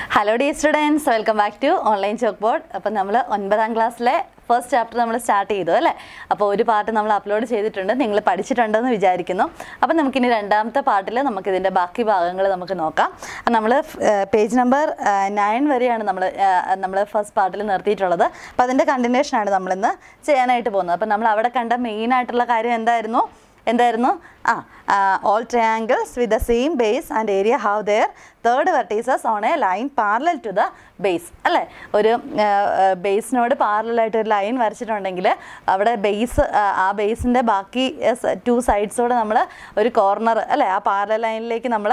Hello dear students welcome back to online chalk board അപ്പം നമ്മൾ ഒൻപതാം ക്ലാസ്സിലെ ഫസ്റ്റ് ചാപ്റ്റർ നമ്മൾ സ്റ്റാർട്ട് ചെയ്തു അല്ലേ അപ്പോൾ ഒരു പാർട്ട് നമ്മൾ അപ്ലോഡ് ചെയ്തിട്ടുണ്ട് നിങ്ങൾ പഠിച്ചിട്ടുണ്ടെന്ന് വിചാരിക്കുന്നു അപ്പം നമുക്കിനി രണ്ടാമത്തെ പാർട്ടിൽ നമുക്കിതിൻ്റെ ബാക്കി ഭാഗങ്ങൾ നമുക്ക് നോക്കാം നമ്മൾ പേജ് നമ്പർ നയൻ വരെയാണ് നമ്മൾ നമ്മൾ ഫസ്റ്റ് പാർട്ടിൽ നിർത്തിയിട്ടുള്ളത് അപ്പോൾ അതിൻ്റെ കണ്ടിന്യൂഷനാണ് നമ്മളിന്ന് ചെയ്യാനായിട്ട് പോകുന്നത് അപ്പം നമ്മൾ അവിടെ കണ്ട മെയിൻ ആയിട്ടുള്ള കാര്യം എന്തായിരുന്നു എന്തായിരുന്നു ആ all triangles with the same base and area have their third vertices on a line parallel to the base അല്ലേ ഒരു ബേസിനോട് പാരലായിട്ട് ഒരു ലൈൻ വരച്ചിട്ടുണ്ടെങ്കിൽ അവിടെ ബേസ് ആ ബേസിൻ്റെ ബാക്കി ടു സൈഡ്സോടെ നമ്മൾ ഒരു കോർണർ അല്ലേ ആ പാരലൽ ലൈനിലേക്ക് നമ്മൾ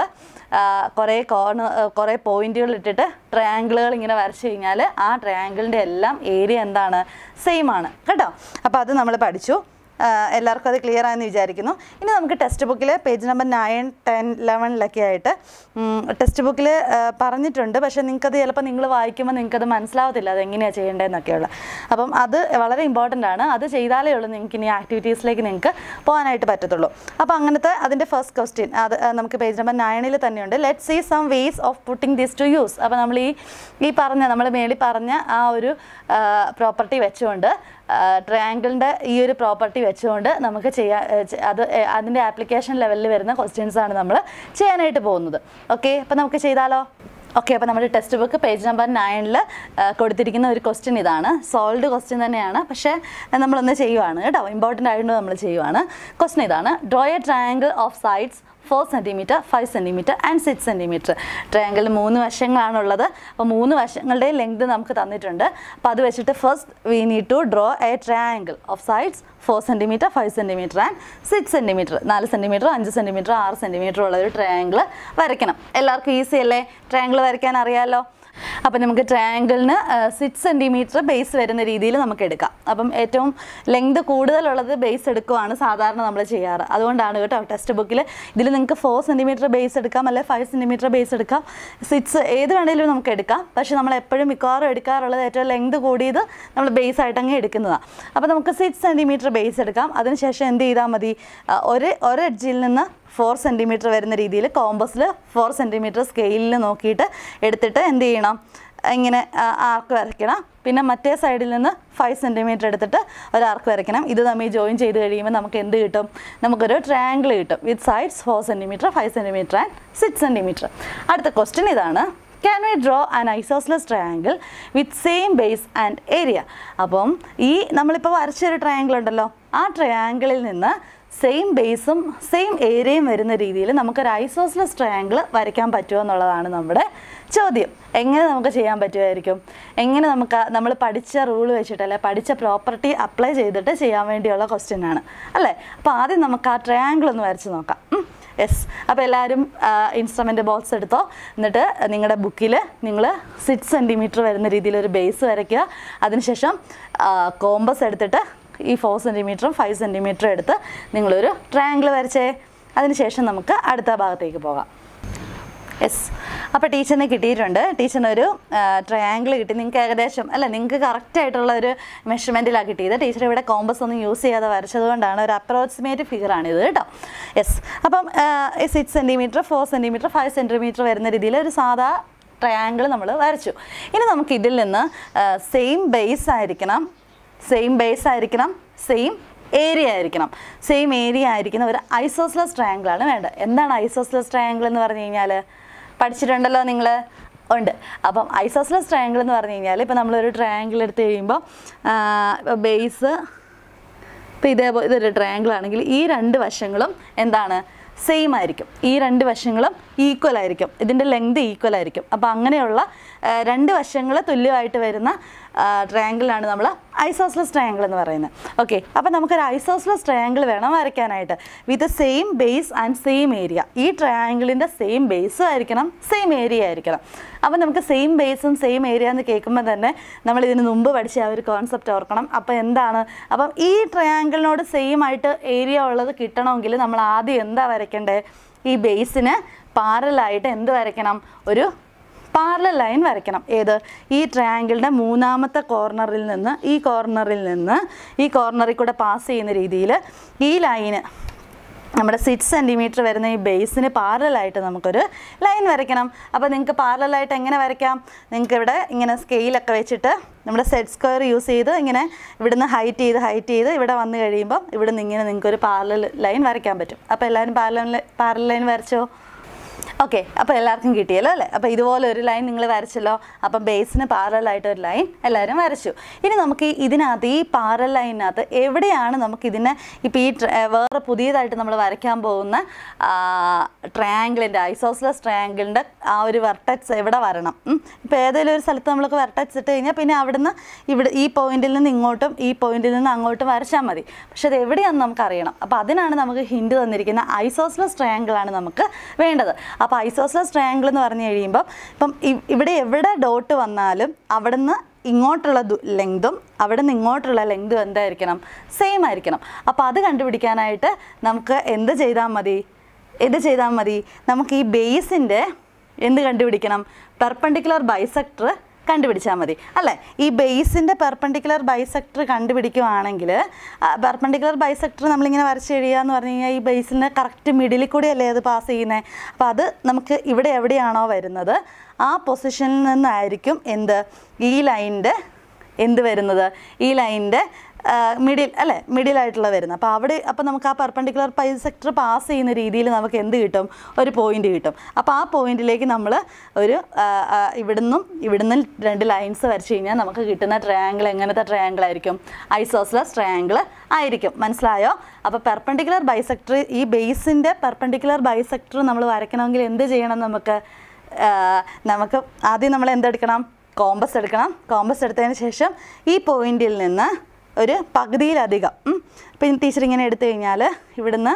കുറേ കോർണർ കുറേ പോയിന്റുകൾ ഇട്ടിട്ട് ട്രയാങ്കിളുകൾ ഇങ്ങനെ വരച്ച് കഴിഞ്ഞാൽ ആ ട്രയാങ്കിളിൻ്റെ എല്ലാം ഏരിയ എന്താണ് സെയിം ആണ് കേട്ടോ അപ്പോൾ അത് നമ്മൾ പഠിച്ചു ആഹ് എല്ലാവർക്കും അത് ക്ലിയർ ആയെന്ന് വിചാരിക്കുന്നു ഇനി നമുക്ക് ടെക്സ്റ്റ് ബുക്കിൽ പേജ് നമ്പർ നയൻ ടെൻ ലെവനിലൊക്കെ ആയിട്ട് ടെക്സ്റ്റ് ബുക്കിൽ പറഞ്ഞിട്ടുണ്ട് പക്ഷേ നിങ്ങൾക്കത് ചിലപ്പോൾ നിങ്ങൾ വായിക്കുമ്പോൾ നിങ്ങൾക്കത് മനസ്സിലാവത്തില്ല അത് എങ്ങനെയാണ് ചെയ്യേണ്ടതെന്നൊക്കെയുള്ള അപ്പം അത് വളരെ ഇമ്പോർട്ടൻ്റ് ആണ് അത് ചെയ്താലേ ഉള്ളൂ നിങ്ങൾക്ക് ഇനി ആക്ടിവിറ്റീസിലേക്ക് നിങ്ങൾക്ക് പോകാനായിട്ട് പറ്റത്തുള്ളൂ അപ്പോൾ അങ്ങനത്തെ അതിൻ്റെ ഫസ്റ്റ് ക്വസ്റ്റ്യൻ അത് ആ, നമുക്ക് പേജ് നമ്പർ നയനിൽ തന്നെയുണ്ട് let see some ways of putting this to use അപ്പോൾ നമ്മൾ ഈ ഈ പറഞ്ഞ നമ്മൾ മേളിൽ പറഞ്ഞ ആ ഒരു പ്രോപ്പർട്ടി വെച്ചുകൊണ്ട് ട്രയാങ്കിളിൻ്റെ ഈ ഒരു പ്രോപ്പർട്ടി വെച്ചുകൊണ്ട് നമുക്ക് ചെയ്യാൻ അത് ഏ, അതിൻ്റെ ആപ്ലിക്കേഷൻ ലെവലിൽ വരുന്ന ക്വസ്റ്റ്യൻസ് ആണ് നമ്മൾ ചെയ്യാനായിട്ട് പോകുന്നത് ഓക്കെ അപ്പോൾ നമുക്ക് ചെയ്താലോ ഓക്കെ അപ്പോൾ നമ്മുടെ ടെക്സ്റ്റ് ബുക്ക് പേജ് നമ്പർ നയനിൽ കൊടുത്തിരിക്കുന്ന ഒരു ക്വസ്റ്റ്യൻ ഇതാണ് സോൾഡ് ക്വസ്റ്റ്യൻ തന്നെയാണ് പക്ഷേ നമ്മളൊന്ന് ചെയ്യുവാണ് കേട്ടോ ഇമ്പോർട്ടൻ്റ് ആയതുകൊണ്ട് നമ്മൾ ചെയ്യുവാണ് ക്വസ്റ്റ്യൻ ഇതാണ് draw a triangle of sides four centimetre five centimetre and six centimetre ട്രയാങ്കിളിൽ മൂന്ന് വശങ്ങളാണുള്ളത് അപ്പോൾ മൂന്ന് വശങ്ങളുടെ ലെങ്ത് നമുക്ക് തന്നിട്ടുണ്ട് അപ്പോൾ അത് വെച്ചിട്ട് first we need to draw a triangle of sides four centimetre five centimetre and six centimetre നാല് സെൻറ്റിമീറ്റർ അഞ്ച് സെൻറ്റിമീറ്റർ ആറ് സെൻറ്റിമീറ്റർ ഉള്ള ഒരു ട്രയാങ്കിൾ വരയ്ക്കണം എല്ലാവർക്കും ഈസി അല്ലേ ട്രയാങ്കിൾ വരയ്ക്കാൻ അറിയാമല്ലോ അപ്പം നമുക്ക് ട്രയാങ്കിളിന് സിക്സ് സെൻറ്റിമീറ്റർ ബേസ് വരുന്ന രീതിയിൽ നമുക്ക് എടുക്കാം അപ്പം ഏറ്റവും ലെങ്ത് കൂടുതലുള്ളത് ബേസ് എടുക്കുവാണ് സാധാരണ നമ്മൾ ചെയ്യാറ് അതുകൊണ്ടാണ് കേട്ടോ ടെക്സ്റ്റ് ബുക്കിൽ ഇതിൽ നിങ്ങൾക്ക് ഫോർ സെൻറ്റിമീറ്റർ ബേസ് എടുക്കാം അല്ലെങ്കിൽ ഫൈവ് സെൻറ്റിമീറ്റർ ബേസ് എടുക്കാം സിക്സ് ഏത് വേണമെങ്കിലും നമുക്ക് എടുക്കാം പക്ഷേ നമ്മൾ എപ്പോഴും മിക്കവാറും എടുക്കാറുള്ളത് ഏറ്റവും ലെങ്ത് കൂടിയത് നമ്മൾ ബേസ് ആയിട്ട് അങ്ങ് എടുക്കുന്നതാണ് അപ്പോൾ നമുക്ക് സിക്സ് സെൻറ്റിമീറ്റർ ബേസ് എടുക്കാം അതിനുശേഷം എന്ത് ചെയ്താൽ മതി ആ, ഒരു ഒരു എഡ്ജിൽ നിന്ന് ഫോർ സെൻറ്റിമീറ്റർ വരുന്ന രീതിയിൽ കോമ്പസിൽ ഫോർ സെൻറ്റിമീറ്റർ സ്കെയിലിൽ നോക്കിയിട്ട് എടുത്തിട്ട് എന്ത് ചെയ്യണം ഇങ്ങനെ ആർക്ക് വരയ്ക്കണം പിന്നെ മറ്റേ സൈഡിൽ നിന്ന് ഫൈവ് സെൻറ്റിമീറ്റർ എടുത്തിട്ട് ഒരു ആർക്ക് വരയ്ക്കണം ഇത് തമ്മിൽ ജോയിൻ ചെയ്ത് കഴിയുമ്പോൾ നമുക്ക് എന്ത് കിട്ടും നമുക്കൊരു ട്രയാങ്കിൾ കിട്ടും with sides four centimetre five centimetre and six centimetre അടുത്ത ക്വസ്റ്റ്യൻ ഇതാണ് can we draw an isosceles triangle with same base and area അപ്പം ഈ നമ്മളിപ്പോൾ വരച്ചൊരു ട്രയാങ്കിൾ ഉണ്ടല്ലോ ആ ട്രയാങ്കിളിൽ നിന്ന് സെയിം ബേസും സെയിം ഏരിയയും വരുന്ന രീതിയിൽ നമുക്കൊരു ഐസോസ്ലെസ് ട്രയാങ്കിൾ വരയ്ക്കാൻ പറ്റുമോ എന്നുള്ളതാണ് നമ്മുടെ ചോദ്യം എങ്ങനെ നമുക്ക് ചെയ്യാൻ പറ്റുമായിരിക്കും എങ്ങനെ നമുക്ക് നമ്മൾ പഠിച്ച റൂൾ വെച്ചിട്ട് അല്ലെ പഠിച്ച പ്രോപ്പർട്ടി അപ്ലൈ ചെയ്തിട്ട് ചെയ്യാൻ വേണ്ടിയുള്ള ക്വസ്റ്റ്യൻ ആണ് അല്ലേ അപ്പോൾ ആദ്യം നമുക്ക് ആ ട്രയാങ്കിൾ ഒന്ന് വരച്ച് നോക്കാം യെസ് അപ്പോൾ എല്ലാവരും ഇൻസ്ട്രുമെൻ്റ് ബോക്സ് എടുത്തോ എന്നിട്ട് നിങ്ങളുടെ ബുക്കിൽ നിങ്ങൾ സിക്സ് സെൻറ്റിമീറ്റർ വരുന്ന രീതിയിൽ ഒരു ബേസ് വരയ്ക്കുക അതിനുശേഷം കോമ്പസ് എടുത്തിട്ട് ഈ ഫോർ സെൻറ്റിമീറ്ററും ഫൈവ് സെൻറ്റിമീറ്ററും എടുത്ത് നിങ്ങളൊരു ട്രയാങ്കിൾ വരച്ചേ അതിനുശേഷം നമുക്ക് അടുത്ത ഭാഗത്തേക്ക് പോകാം യെസ് അപ്പോൾ ടീച്ചറിന് കിട്ടിയിട്ടുണ്ട് ടീച്ചറിന് ഒരു ട്രയാങ്കിൾ കിട്ടി നിങ്ങൾക്ക് ഏകദേശം അല്ല നിങ്ങൾക്ക് കറക്റ്റ് ആയിട്ടുള്ള ഒരു മെഷർമെൻറ്റിലാണ് കിട്ടിയത് ടീച്ചർ ഇവിടെ കോമ്പസ് ഒന്നും യൂസ് ചെയ്യാതെ വരച്ചതുകൊണ്ടാണ് ഒരു അപ്രോക്സിമേറ്റ് ഫിഗറാണിത് കേട്ടോ യെസ് അപ്പം six centimetre four centimetre five centimetre വരുന്ന രീതിയിൽ ഒരു സാധാ ട്രയാങ്കിൾ നമ്മൾ വരച്ചു ഇനി നമുക്ക് ഇതിൽ നിന്ന് സെയിം ബേസ് ആയിരിക്കണം സെയിം ബേസ് ആയിരിക്കണം സെയിം ഏരിയ ആയിരിക്കണം സെയിം ഏരിയ ആയിരിക്കുന്ന ഒരു ഐസോസ്ലെസ് ട്രയാങ്കിൾ ആണ് വേണ്ടത് എന്താണ് ഐസോസ്ലെസ് ട്രയാങ്കിൾ എന്ന് പറഞ്ഞു കഴിഞ്ഞാൽ പഠിച്ചിട്ടുണ്ടല്ലോ നിങ്ങൾ ഉണ്ട് അപ്പം ഐസോസ്ലെസ് ട്രയാങ്കിൾ എന്ന് പറഞ്ഞു കഴിഞ്ഞാൽ ഇപ്പോൾ നമ്മളൊരു ട്രയാങ്കിൾ എടുത്ത് കഴിയുമ്പോൾ ബേസ് ഇപ്പോൾ ഇതേപോലെ ഇതൊരു ട്രയാങ്കിൾ ആണെങ്കിൽ ഈ രണ്ട് വശങ്ങളും എന്താണ് സെയിം ആയിരിക്കും ഈ രണ്ട് വശങ്ങളും ഈക്വൽ ആയിരിക്കും ഇതിൻ്റെ ലെങ്ത് ഈക്വൽ ആയിരിക്കും അപ്പോൾ അങ്ങനെയുള്ള ആ, രണ്ട് വശങ്ങൾ തുല്യമായിട്ട് വരുന്ന ട്രയാങ്കിളാണ് നമ്മൾ ഐസോസ്ലെസ് ട്രയാങ്കിൾ എന്ന് പറയുന്നത് ഓക്കെ അപ്പോൾ നമുക്കൊരു ഐസോസ്ലെസ് ട്രയാങ്കിൾ വേണം വരയ്ക്കാനായിട്ട് with same base and same area ഈ ട്രയാങ്കിളിൻ്റെ സെയിം ബേസും ആയിരിക്കണം സെയിം ഏരിയ ആയിരിക്കണം അപ്പോൾ നമുക്ക് സെയിം ബേസും സെയിം ഏരിയ എന്ന് കേൾക്കുമ്പോൾ തന്നെ നമ്മൾ ഇതിന് മുമ്പ് പഠിച്ച ആ ഒരു കോൺസെപ്റ്റ് ഓർക്കണം അപ്പോൾ എന്താണ് അപ്പം ഈ ട്രയാങ്കിളിനോട് സെയിം ആയിട്ട് ഏരിയ ഉള്ളത് കിട്ടണമെങ്കിൽ നമ്മൾ ആദ്യം എന്താ വരയ്ക്കേണ്ടത് ഈ ബേസിന് പാരലായിട്ട് എന്ത് വരയ്ക്കണം ഒരു പാരലൽ ലൈൻ വരയ്ക്കണം ഏത് ഈ ട്രയാങ്കിളിൻ്റെ മൂന്നാമത്തെ കോർണറിൽ നിന്ന് ഈ കോർണറിൽ നിന്ന് ഈ കോർണറിൽ കൂടെ പാസ് ചെയ്യുന്ന രീതിയിൽ ഈ ലൈന് നമ്മുടെ സിക്സ് സെൻറ്റിമീറ്റർ വരുന്ന ഈ ബേസിന് പാരലായിട്ട് നമുക്കൊരു ലൈൻ വരയ്ക്കണം അപ്പോൾ നിങ്ങൾക്ക് പാരലായിട്ട് എങ്ങനെ വരയ്ക്കാം നിങ്ങൾക്ക് ഇവിടെ ഇങ്ങനെ സ്കെയിലൊക്കെ വെച്ചിട്ട് നമ്മുടെ സെറ്റ് സ്ക്വയർ യൂസ് ചെയ്ത് ഇങ്ങനെ ഇവിടുന്ന് ഹൈറ്റ് ചെയ്ത് ഹൈറ്റ് ചെയ്ത് ഇവിടെ വന്നു കഴിയുമ്പം ഇവിടുന്ന് ഇങ്ങനെ നിങ്ങൾക്ക് ഒരു പാരലൽ ലൈൻ വരയ്ക്കാൻ പറ്റും അപ്പോൾ എല്ലാവരും പാരലൽ പാരലൽ ലൈൻ വരച്ചോ ഓക്കെ അപ്പോൾ എല്ലാവർക്കും കിട്ടിയല്ലോ അല്ലേ അപ്പോൾ ഇതുപോലെ ഒരു ലൈൻ നിങ്ങൾ വരച്ചല്ലോ അപ്പം ബേസിന് പാരലായിട്ട് ഒരു ലൈൻ എല്ലാവരും വരച്ചു ഇനി നമുക്ക് ഈ ഇതിനകത്ത് ഈ പാരൽ ലൈനിനകത്ത് എവിടെയാണ് നമുക്ക് ഇതിനെ ഇപ്പോൾ ഈ ട്ര- ഏർ വേറെ പുതിയതായിട്ട് നമ്മൾ വരയ്ക്കാൻ പോകുന്ന ട്രയാങ്കിളിൻ്റെ ഐസോസ്ലസ് ട്രയാങ്കിളിൻ്റെ ആ ഒരു വെർട്ടക്സ് എവിടെ വരണം ഇപ്പോൾ ഏതെങ്കിലും ഒരു സ്ഥലത്ത് നമ്മൾക്ക് വെർട്ടക്സ് ഇട്ട് കഴിഞ്ഞാൽ പിന്നെ അവിടുന്ന് ഇവിടെ ഈ പോയിന്റിൽ നിന്ന് ഇങ്ങോട്ടും ഈ പോയിന്റിൽ നിന്ന് അങ്ങോട്ടും വരച്ചാൽ മതി പക്ഷെ അത് എവിടെയാണെന്ന് നമുക്ക് അറിയണം അപ്പോൾ അതിനാണ് നമുക്ക് ഹിൻഡ് തന്നിരിക്കുന്ന ഐസോസ്ലസ് ട്രയാങ്കിൾ ആണ് നമുക്ക് വേണ്ടത് അപ്പോൾ ഐസോസ്ലസ് ട്രയാങ്കിൾ എന്ന് പറഞ്ഞു കഴിയുമ്പോൾ ഇപ്പം ഇ- ഇവിടെ എവിടെ ഡോട്ട് വന്നാലും അവിടുന്ന് ഇങ്ങോട്ടുള്ള ലെങ്തും അവിടെ നിന്ന് ഇങ്ങോട്ടുള്ള ലെങ്തും എന്തായിരിക്കണം സെയിം ആയിരിക്കണം അപ്പോൾ അത് കണ്ടുപിടിക്കാനായിട്ട് നമുക്ക് എന്ത് ചെയ്താൽ മതി എന്ത് ചെയ്താൽ മതി നമുക്ക് ഈ ബേസിൻ്റെ എന്ത് കണ്ടുപിടിക്കണം പെർപ്പണ്ടിക്കുലർ ബൈസെക്ടർ കണ്ടുപിടിച്ചാൽ മതി അല്ലേ ഈ ബേസിൻ്റെ പെർപ്പണ്ടിക്കുലർ ബൈസെക്ടർ കണ്ടുപിടിക്കുവാണെങ്കിൽ പെർപ്പണ്ടിക്കുലർ ബൈസെക്ടർ നമ്മളിങ്ങനെ വരച്ച് കഴിയുക എന്ന് പറഞ്ഞു കഴിഞ്ഞാൽ ഈ ബേസിൻ്റെ കറക്റ്റ് മിഡിലിൽ കൂടിയല്ലേ അത് പാസ് ചെയ്യുന്നത് അപ്പോൾ അത് നമുക്ക് ഇവിടെ എവിടെയാണോ വരുന്നത് ആ പൊസിഷനിൽ നിന്നായിരിക്കും എന്ത് ഈ ലൈനിൻ്റെ എന്ത് വരുന്നത് ഈ ലൈനിൻ്റെ മിഡിൽ അല്ലേ മിഡിലായിട്ടുള്ള വരുന്നത് അപ്പോൾ അവിടെ അപ്പോൾ നമുക്ക് ആ പെർപ്പണ്ടിക്കുലർ ബൈസെക്ടർ പാസ് ചെയ്യുന്ന രീതിയിൽ നമുക്ക് എന്ത് കിട്ടും ഒരു പോയിന്റ് കിട്ടും അപ്പോൾ ആ പോയിന്റിലേക്ക് നമ്മൾ ഒരു ആ, ആ, ഇവിടുന്നും ഇവിടുന്ന് രണ്ട് ലൈൻസ് വരച്ച് കഴിഞ്ഞാൽ നമുക്ക് കിട്ടുന്ന ട്രയാങ്കിൾ എങ്ങനത്തെ ട്രയാങ്കിൾ ആയിരിക്കും ഐസോസ്ലസ് ട്രയാങ്കിൾ ആയിരിക്കും മനസ്സിലായോ അപ്പോൾ പെർപ്പണ്ടിക്കുലർ ബൈസെക്ടർ ഈ ബേസിൻ്റെ പെർപ്പണ്ടിക്കുലർ ബൈസെക്ടർ നമ്മൾ വരയ്ക്കണമെങ്കിൽ എന്ത് ചെയ്യണം നമുക്ക് ആ, നമുക്ക് ആദ്യം നമ്മൾ എന്തെടുക്കണം കോമ്പസ് എടുക്കണം കോമ്പസ് എടുത്തതിന് ശേഷം ഈ പോയിന്റിൽ നിന്ന് ഒരു പകുതിയിലധികം ഉം. ഇപ്പം ടീച്ചർ ഇങ്ങനെ എടുത്തു കഴിഞ്ഞാൽ ഇവിടുന്ന്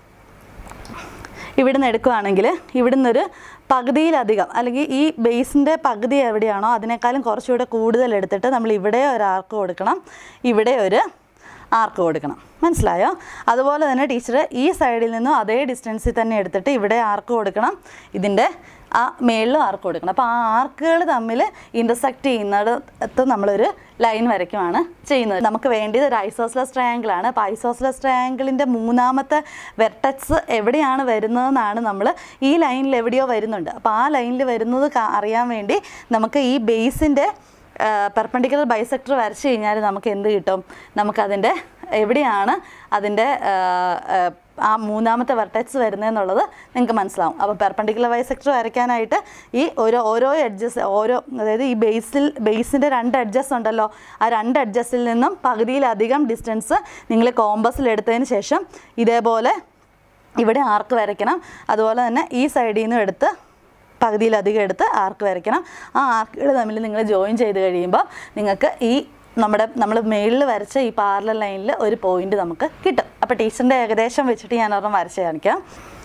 ഇവിടുന്ന് എടുക്കുകയാണെങ്കിൽ ഇവിടുന്ന് ഒരു പകുതിയിലധികം അല്ലെങ്കിൽ ഈ ബേസിൻ്റെ പകുതി എവിടെയാണോ അതിനേക്കാളും കുറച്ചുകൂടെ കൂടുതൽ എടുത്തിട്ട് നമ്മൾ ഇവിടെ ഒരു ആർക്ക് കൊടുക്കണം ഇവിടെ ഒരു ആർക്ക് കൊടുക്കണം മനസ്സിലായോ അതുപോലെ തന്നെ ടീച്ചർ ഈ സൈഡിൽ നിന്നും അതേ ഡിസ്റ്റൻസിൽ തന്നെ എടുത്തിട്ട് ഇവിടെ ആർക്ക് കൊടുക്കണം ഇതിൻ്റെ ആ മേളിലും ആർക്ക് കൊടുക്കണം അപ്പോൾ ആ ആർക്കുകൾ തമ്മിൽ ഇൻ്റർസെക്റ്റ് ചെയ്യുന്നിടത്ത് നമ്മളൊരു ലൈൻ വരയ്ക്കുവാണ് ചെയ്യുന്നത് നമുക്ക് വേണ്ടിയത് ഒരു ഐസോസ്ലസ് ട്രയാങ്കിൾ ആണ് അപ്പോൾ ഐസോസ്ലസ് ട്രയാങ്കിളിൻ്റെ മൂന്നാമത്തെ വെർട്ടക്സ് എവിടെയാണ് വരുന്നതെന്നാണ് നമ്മൾ ഈ ലൈനിൽ എവിടെയോ വരുന്നുണ്ട് അപ്പോൾ ആ ലൈനിൽ വരുന്നത് കാ- അറിയാൻ വേണ്ടി നമുക്ക് ഈ ബേസിൻ്റെ പെർപ്പണ്ടിക്കുലർ ബൈസെക്ടർ വരച്ച് കഴിഞ്ഞാൽ നമുക്ക് എന്ത് കിട്ടും നമുക്കതിൻ്റെ എവിടെയാണ് അതിൻ്റെ ആ, ആ, ആ മൂന്നാമത്തെ വെർട്ടക്സ് വരുന്നതെന്നുള്ളത് നിങ്ങൾക്ക് മനസ്സിലാവും അപ്പോൾ പെർപ്പണ്ടിക്കുലർ ബൈസെക്ടർ വരയ്ക്കാനായിട്ട് ഈ ഓരോ ഓരോ എഡ്ജസ് ഓരോ അതായത് ഈ ബേസിൽ ബേസിൻ്റെ രണ്ട് എഡ്ജസ് ഉണ്ടല്ലോ ആ രണ്ട് എഡ്ജസിൽ നിന്നും പകുതിയിലധികം ഡിസ്റ്റൻസ് നിങ്ങൾ കോമ്പസിൽ എടുത്തതിന് ശേഷം ഇതേപോലെ ഇവിടെ ആർക്ക് വരയ്ക്കണം അതുപോലെ തന്നെ ഈ സൈഡിൽ നിന്നും എടുത്ത് പകുതിയിലധികം എടുത്ത് ആർക്ക് വരയ്ക്കണം ആ ആർക്കുകൾ തമ്മിൽ നിങ്ങൾ ജോയിൻ ചെയ്ത് കഴിയുമ്പോൾ നിങ്ങൾക്ക് ഈ നമ്മുടെ നമ്മൾ മേളിൽ വരച്ച ഈ പാർലർ ലൈനിൽ ഒരു പോയിന്റ് നമുക്ക് കിട്ടും അപ്പോൾ ടീച്ചറിൻ്റെ ഏകദേശം വെച്ചിട്ട് ഞാൻ ഒരെണ്ണം വരച്ച് കാണിക്കാം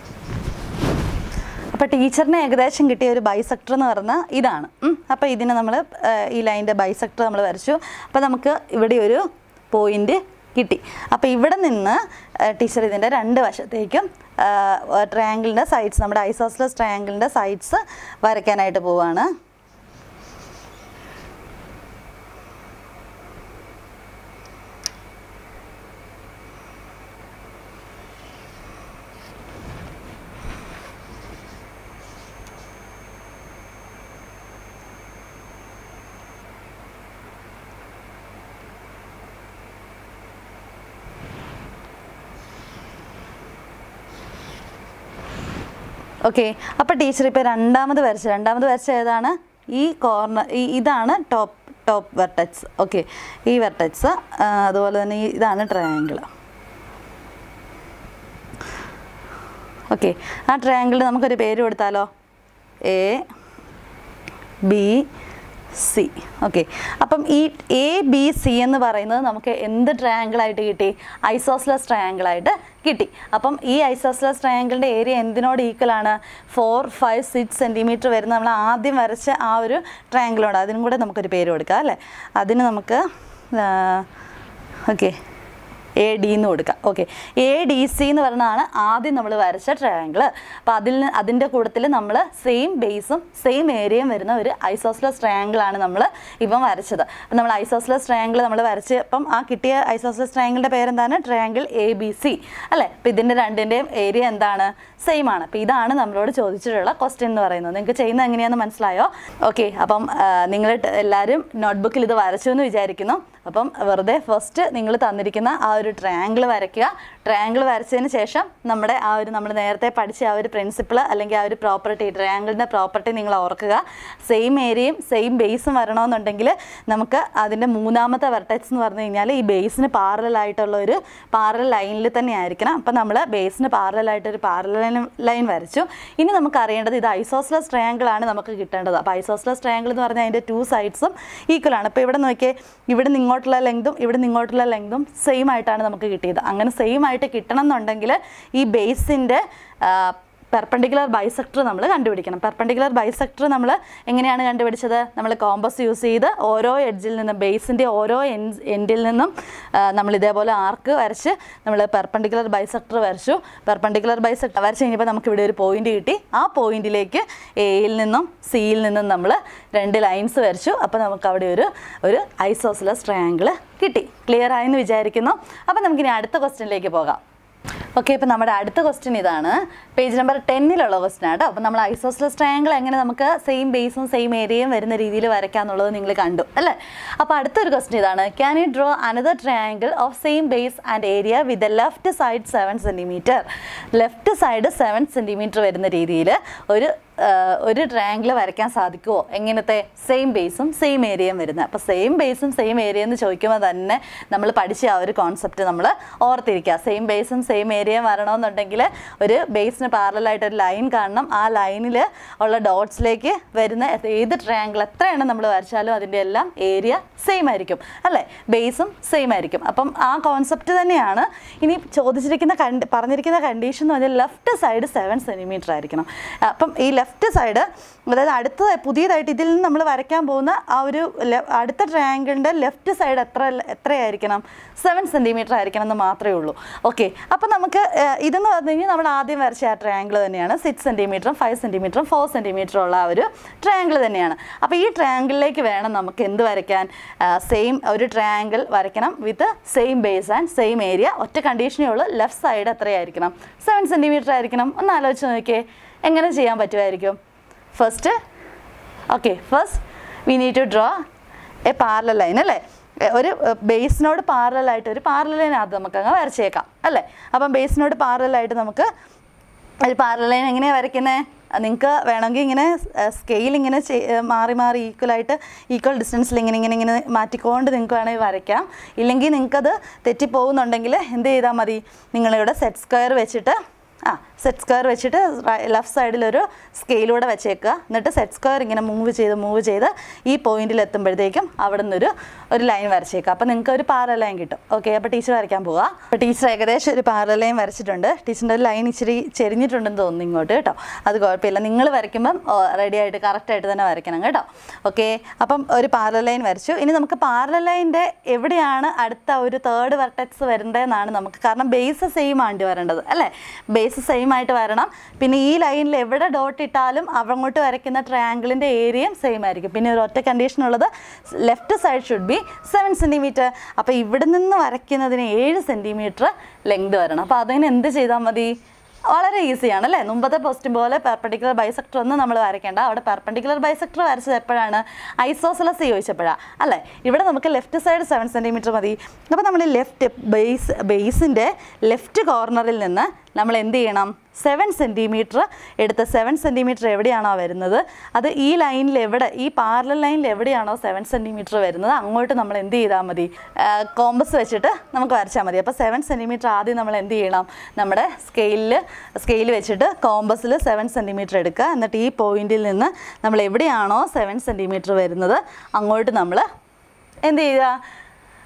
അപ്പോൾ ടീച്ചറിന് ഏകദേശം കിട്ടിയ ഒരു ബൈസെക്ടർ എന്ന് പറഞ്ഞാൽ ഇതാണ് അപ്പോൾ ഇതിന് നമ്മൾ ഈ ലൈനിൻ്റെ ബൈസെക്ടർ നമ്മൾ വരച്ചു അപ്പോൾ നമുക്ക് ഇവിടെ ഒരു പോയിന്റ് കിട്ടി അപ്പോൾ ഇവിടെ നിന്ന് ടീച്ചർ ഇതിൻ്റെ രണ്ട് വശത്തേക്കും ട്രയാങ്കിളിൻ്റെ സൈഡ്സ് നമ്മുടെ ഐസോസ്ലസ് ട്രയാങ്കിളിൻ്റെ സൈഡ്സ് വരയ്ക്കാനായിട്ട് പോവുകയാണ് ഓക്കെ അപ്പോൾ ടീച്ചർ ഇപ്പോൾ രണ്ടാമത് വരച്ച രണ്ടാമത് വരച്ച ഏതാണ് ഈ കോർണർ ഈ ഇതാണ് ടോപ്പ് ടോപ്പ് വെർട്ടക്സ് ഓക്കെ ഈ വെർട്ടക്സ് അതുപോലെ തന്നെ ഈ ഇതാണ് ട്രയാങ്കിൾ ഓക്കെ ആ ട്രയാങ്കിൾ നമുക്കൊരു പേര് കൊടുത്താലോ എ ബി സി ഓക്കെ അപ്പം ഈ എ ബി സി എന്ന് പറയുന്നത് നമുക്ക് എന്ത് triangle ആയിട്ട് കിട്ടി ഐസോസ്ലസ് triangle ആയിട്ട് കിട്ടി അപ്പം ഈ ഐസോസ്ലസ് ട്രയാങ്കിളിൻ്റെ ഏരിയ എന്തിനോട് ഈക്വൽ ആണ് ഫോർ ഫൈവ് സിക്സ് സെൻറ്റിമീറ്റർ വരുന്ന നമ്മൾ ആദ്യം വരച്ച ആ ഒരു ട്രയാങ്കിളോട് അതിനും കൂടെ നമുക്കൊരു പേര് കൊടുക്കാം അല്ലേ അതിന് നമുക്ക് ഓക്കെ എ ഡി എന്ന് കൊടുക്കാം ഓക്കെ എ ഡി സി എന്ന് പറഞ്ഞതാണ് ആദ്യം നമ്മൾ വരച്ച ട്രയാങ്കിൾ അപ്പോൾ അതിൽ നിന്ന് അതിൻ്റെ കൂട്ടത്തിൽ നമ്മൾ സെയിം ബേസും സെയിം ഏരിയയും വരുന്ന ഒരു ഐസോസ്ലസ് ട്രയാങ്കിൾ ആണ് നമ്മൾ ഇപ്പം വരച്ചത് അപ്പം നമ്മൾ ഐസോസ്ലസ് ട്രയാങ്കിൾ നമ്മൾ വരച്ച് അപ്പം ആ കിട്ടിയ ഐസോസ്ലസ് ട്രയാങ്കിളിൻ്റെ പേരെന്താണ് ട്രയാങ്കിൾ എ ബി സി അല്ലേ അപ്പം ഇതിൻ്റെ രണ്ടിൻ്റെയും ഏരിയ എന്താണ് സെയിം ആണ് അപ്പോൾ ഇതാണ് നമ്മളോട് ചോദിച്ചിട്ടുള്ള ക്വസ്റ്റ്യൻ എന്ന് പറയുന്നത് നിങ്ങൾക്ക് ചെയ്യുന്നത് എങ്ങനെയാണെന്ന് മനസ്സിലായോ ഓക്കെ അപ്പം നിങ്ങൾ എല്ലാവരും നോട്ട്ബുക്കിൽ ഇത് വരച്ചു എന്ന് വിചാരിക്കുന്നു അപ്പം വെറുതെ ഫസ്റ്റ് നിങ്ങൾ തന്നിരിക്കുന്ന ആ ഒരു ട്രയാങ്കിൾ വരയ്ക്കുക ട്രയാങ്കിൾ വരച്ചതിന് ശേഷം നമ്മുടെ ആ ഒരു നമ്മൾ നേരത്തെ പഠിച്ച ആ ഒരു പ്രിൻസിപ്പിൾ അല്ലെങ്കിൽ ആ ഒരു പ്രോപ്പർട്ടി ട്രയാങ്കിളിൻ്റെ പ്രോപ്പർട്ടി നിങ്ങൾ ഓർക്കുക സെയിം ഏരിയയും സെയിം ബേസും വരണമെന്നുണ്ടെങ്കിൽ നമുക്ക് അതിൻ്റെ മൂന്നാമത്തെ വെർട്ടെക്സ് എന്ന് പറഞ്ഞു കഴിഞ്ഞാൽ ഈ ബേസിന് പാരലായിട്ടുള്ള ഒരു പാരൽ ലൈനിൽ തന്നെ ആയിരിക്കണം അപ്പം നമ്മൾ ബേസിന് പാരലായിട്ട് ഒരു പാരൽ ലൈൻ വരച്ചു ഇനി നമുക്ക് അറിയേണ്ടത് ഇത് ഐസോസ്ലസ് ട്രയാങ്കിൾ ആണ് നമുക്ക് കിട്ടേണ്ടത് അപ്പോൾ ഐസോസ്ലസ് ട്രയാങ്കിൾ എന്ന് പറഞ്ഞാൽ അതിൻ്റെ ടു സൈഡ്സും ഈക്വൽ ആണ് അപ്പോൾ ഇവിടെ നോക്കിയേ ഇവിടെ നിന്ന് ഇങ്ങോട്ടുള്ള ലെങ്തും ഇവിടെ നിന്ന് ഇങ്ങോട്ടുള്ള ലെങ്തും സെയിം ആയിട്ടാണ് നമുക്ക് കിട്ടിയത് അങ്ങനെ സെയിം ആയിട്ട് കിട്ടണം എന്നുണ്ടെങ്കിൽ ഈ ബേസിൻ്റെ പെർപ്പൻഡിക്കുലർ ബൈസെക്ടർ നമ്മൾ കണ്ടുപിടിക്കണം പെർപ്പൻഡിക്കുലർ ബൈസെക്ടർ നമ്മൾ എങ്ങനെയാണ് കണ്ടുപിടിച്ചത് നമ്മൾ കോമ്പസ് യൂസ് ചെയ്ത് ഓരോ എഡ്ജിൽ നിന്നും ബേസിൻ്റെ ഓരോ എൻഡിൽ നിന്നും നമ്മൾ ഇതേപോലെ ആർക്ക് വരച്ച് നമ്മൾ പെർപ്പൻഡിക്കുലർ ബൈസെക്ടർ വരച്ചു പെർപ്പൻഡിക്കുലർ ബൈസെക്ടർ വരച്ച് കഴിഞ്ഞപ്പോൾ നമുക്ക് ഇവിടെ ഒരു പോയിന്റ് കിട്ടി ആ പോയിന്റിലേക്ക് എയിൽ നിന്നും സിയിൽ നിന്നും നമ്മൾ രണ്ട് ലൈൻസ് വരച്ചു അപ്പോൾ നമുക്ക് അവിടെ ഒരു ഒരു ഐസോസിലസ് ട്രയാങ്കിൾ കിട്ടി ക്ലിയർ ആയെന്ന് വിചാരിക്കുന്നു അപ്പോൾ നമുക്കിനി അടുത്ത ക്വസ്റ്റ്യനിലേക്ക് പോകാം ഓക്കെ ഇപ്പം നമ്മുടെ അടുത്ത ക്വസ്റ്റ്യൻ ഇതാണ് പേജ് നമ്പർ ടെന്നിലുള്ള ക്വസ്റ്റ്യൻ ആട്ടോ അപ്പം നമ്മൾ ഐസോസ്ലസ് ട്രയാങ്കിൾ എങ്ങനെ നമുക്ക് സെയിം ബേസും സെയിം ഏരിയയും വരുന്ന രീതിയിൽ വരയ്ക്കാന്നുള്ളത് നിങ്ങൾ കണ്ടു അല്ലേ അപ്പോൾ അടുത്തൊരു ക്വസ്റ്റ്യൻ ഇതാണ് can you draw another triangle of same base and area with left side seven centimetre left side seven centimetre വരുന്ന രീതിയിൽ ഒരു ആഹ് ഒരു ട്രയാങ്കിൾ വരയ്ക്കാൻ സാധിക്കുമോ എങ്ങനത്തെ സെയിം ബേസും സെയിം ഏരിയയും വരുന്നത് അപ്പോൾ സെയിം ബേസും സെയിം ഏരിയ എന്ന് ചോദിക്കുമ്പോൾ തന്നെ നമ്മൾ പഠിച്ച ആ ഒരു കോൺസെപ്റ്റ് നമ്മൾ ഓർത്തിരിക്കുക സെയിം ബേസും സെയിം ഏരിയയും വരണമെന്നുണ്ടെങ്കിൽ ഒരു ബേസിന് പാരലായിട്ട് ഒരു ലൈൻ കാണണം ആ ലൈനിൽ ഉള്ള ഡോട്ട്സിലേക്ക് വരുന്ന ഏത് ട്രയാങ്കിൾ എത്രയാണ് നമ്മൾ വരച്ചാലും അതിൻ്റെ എല്ലാം ഏരിയ സെയിം ആയിരിക്കും അല്ലേ ബേസും സെയിം ആയിരിക്കും അപ്പം ആ കോൺസെപ്റ്റ് തന്നെയാണ് ഇനി ചോദിച്ചിരിക്കുന്ന കണ്ട് പറഞ്ഞിരിക്കുന്ന കണ്ടീഷൻ എന്ന് പറഞ്ഞാൽ ലെഫ്റ്റ് സൈഡ് സെവൻ സെൻറ്റിമീറ്റർ ആയിരിക്കണം അപ്പം ഈ ലെഫ്റ്റ് സൈഡ് അതായത് അടുത്ത പുതിയതായിട്ട് ഇതിൽ നിന്ന് നമ്മൾ വരയ്ക്കാൻ പോകുന്ന ആ ഒരു ലെ- അടുത്ത ട്രയാങ്കിളിൻ്റെ ലെഫ്റ്റ് സൈഡ് എത്ര എത്രയായിരിക്കണം സെവൻ സെൻറ്റിമീറ്റർ ആയിരിക്കണം എന്ന് മാത്രമേ ഉള്ളൂ ഓക്കെ അപ്പം നമുക്ക് ഏഹ്, ഇതെന്ന് പറഞ്ഞു കഴിഞ്ഞാൽ നമ്മൾ ആദ്യം വരച്ച ആ ട്രയാങ്കിൾ തന്നെയാണ് സിക്സ് സെൻറ്റിമീറ്ററും ഫൈവ് സെൻറ്റിമീറ്ററും ഫോർ സെൻറ്റിമീറ്ററും ഉള്ള ആ ഒരു ട്രയാങ്കിൾ തന്നെയാണ് അപ്പോൾ ഈ ട്രയാങ്കിളിലേക്ക് വേണം നമുക്ക് എന്ത് വരയ്ക്കാൻ സെയിം ഒരു ട്രയാങ്കിൾ വരയ്ക്കണം with same base and same area ഒറ്റ കണ്ടീഷനേ ഉള്ളൂ ലെഫ്റ്റ് സൈഡ് എത്രയായിരിക്കണം സെവൻ സെൻറ്റിമീറ്റർ ആയിരിക്കണം ഒന്ന് ആലോചിച്ച് നോക്കിയേ എങ്ങനെ ചെയ്യാൻ പറ്റുമായിരിക്കും first okay first we need to draw a parallel line അല്ലേ എ, ഒരു ബേസിനോട് പാരലായിട്ട് ഒരു പാരലൽ ലൈൻ അത് നമുക്ക് അങ്ങ് വരച്ചേക്കാം അല്ലേ അപ്പം ബേസിനോട് പാരലായിട്ട് നമുക്ക് ഒരു പാരലൽ ലൈൻ എങ്ങനെയാണ് വരയ്ക്കുന്നത് നിങ്ങൾക്ക് വേണമെങ്കിൽ ഇങ്ങനെ സ്കെയിൽ ഇങ്ങനെ ചെയ്- മാറി മാറി ഈക്വലായിട്ട് ഈക്വൽ ഡിസ്റ്റൻസിൽ ഇങ്ങനെ ഇങ്ങനെ ഇങ്ങനെ മാറ്റിക്കൊണ്ട് നിങ്ങൾക്ക് വേണമെങ്കിൽ വരയ്ക്കാം ഇല്ലെങ്കിൽ നിങ്ങൾക്കത് തെറ്റിപ്പോകുന്നുണ്ടെങ്കിൽ എന്ത് ചെയ്താൽ മതി നിങ്ങളിവിടെ സെറ്റ് സ്ക്വയർ വെച്ചിട്ട് ആ സെറ്റ് സ്ക്വയർ വെച്ചിട്ട് ലെഫ്റ്റ് സൈഡിലൊരു സ്കെയിലൂടെ വെച്ചേക്കുക എന്നിട്ട് സെറ്റ് സ്ക്വയർ ഇങ്ങനെ മൂവ് ചെയ്ത് മൂവ് ചെയ്ത് ഈ പോയിന്റിൽ എത്തുമ്പോഴത്തേക്കും അവിടെ നിന്നൊരു ഒരു ലൈൻ വരച്ചേക്കുക അപ്പോൾ നിങ്ങൾക്ക് ഒരു പാര ലൈൻ കിട്ടും ഓക്കെ അപ്പോൾ ടീച്ചർ വരയ്ക്കാൻ പോവുക അപ്പോൾ ടീച്ചർ ഏകദേശം ഒരു പാര ലൈൻ വരച്ചിട്ടുണ്ട് ടീച്ചറിൻ്റെ ലൈൻ ഇച്ചിരി ചെരിഞ്ഞിട്ടുണ്ടെന്ന് തോന്നുന്നു ഇങ്ങോട്ട് കേട്ടോ അത് കുഴപ്പമില്ല നിങ്ങൾ വരയ്ക്കുമ്പം റെഡി ആയിട്ട് കറക്റ്റായിട്ട് തന്നെ വരയ്ക്കണം കേട്ടോ ഓക്കെ അപ്പം ഒരു പാരല ലൈൻ വരച്ചു ഇനി നമുക്ക് പാരല ലൈൻ്റെ എവിടെയാണ് അടുത്ത ഒരു തേർഡ് വെർട്ടെക്സ് വരേണ്ടതെന്നാണ് നമുക്ക് കാരണം ബേസ് സെയിം ആണ് വരേണ്ടത് അല്ലേ ബേസ് സെയിം ആയിട്ട് വരണം പിന്നെ ഈ ലൈനിൽ എവിടെ ഡോട്ട് ഇട്ടാലും അവങ്ങോട്ട് വരയ്ക്കുന്ന ട്രയാങ്കിളിൻ്റെ ഏരിയയും സെയിം ആയിരിക്കും പിന്നെ ഒരു ഒറ്റ കണ്ടീഷൻ ഉള്ളത് left side should be seven centimetre അപ്പോൾ ഇവിടെ നിന്ന് വരയ്ക്കുന്നതിന് ഏഴ് സെൻറ്റിമീറ്റർ ലെങ്ത് വരണം അപ്പോൾ അതിന് എന്ത് ചെയ്താൽ മതി വളരെ ഈസിയാണ് അല്ലേ മുമ്പത്തെ പോസ്റ്റും പോലെ പെർപ്പൻഡിക്കുലർ ബൈസെക്ടർ ഒന്നും നമ്മൾ വരയ്ക്കേണ്ട അവിടെ പെർപ്പൻഡിക്കുലർ ബൈസെക്ടർ വരച്ചത് എപ്പോഴാണ് ഐസോസലസ് ചോദിച്ചപ്പോഴാണ് അല്ലേ ഇവിടെ നമുക്ക് ലെഫ്റ്റ് സൈഡ് സെവൻ സെൻറ്റിമീറ്റർ മതി അപ്പോൾ നമ്മൾ ലെഫ്റ്റ് ബേസ് ബേസിൻ്റെ ലെഫ്റ്റ് കോർണറിൽ നിന്ന് നമ്മൾ എന്ത് ചെയ്യണം സെവൻ സെൻറ്റിമീറ്റർ എടുത്ത് സെവൻ സെൻറ്റിമീറ്റർ എവിടെയാണോ വരുന്നത് അത് ഈ ലൈനിൽ എവിടെ ഈ പാരലൽ ലൈനിൽ എവിടെയാണോ സെവൻ സെൻറ്റിമീറ്റർ വരുന്നത് അങ്ങോട്ട് നമ്മൾ എന്ത് ചെയ്താൽ മതി കോമ്പസ് വെച്ചിട്ട് നമുക്ക് വരച്ചാൽ മതി അപ്പോൾ സെവൻ സെൻറ്റിമീറ്റർ ആദ്യം നമ്മൾ എന്ത് ചെയ്യണം നമ്മുടെ സ്കെയിലിൽ സ്കെയിൽ വെച്ചിട്ട് കോമ്പസിൽ സെവൻ സെൻറ്റിമീറ്റർ എടുക്കുക എന്നിട്ട് ഈ പോയിന്റിൽ നിന്ന് നമ്മൾ എവിടെയാണോ സെവൻ സെൻറ്റിമീറ്റർ വരുന്നത് അങ്ങോട്ട് നമ്മൾ എന്ത് ചെയ്യുക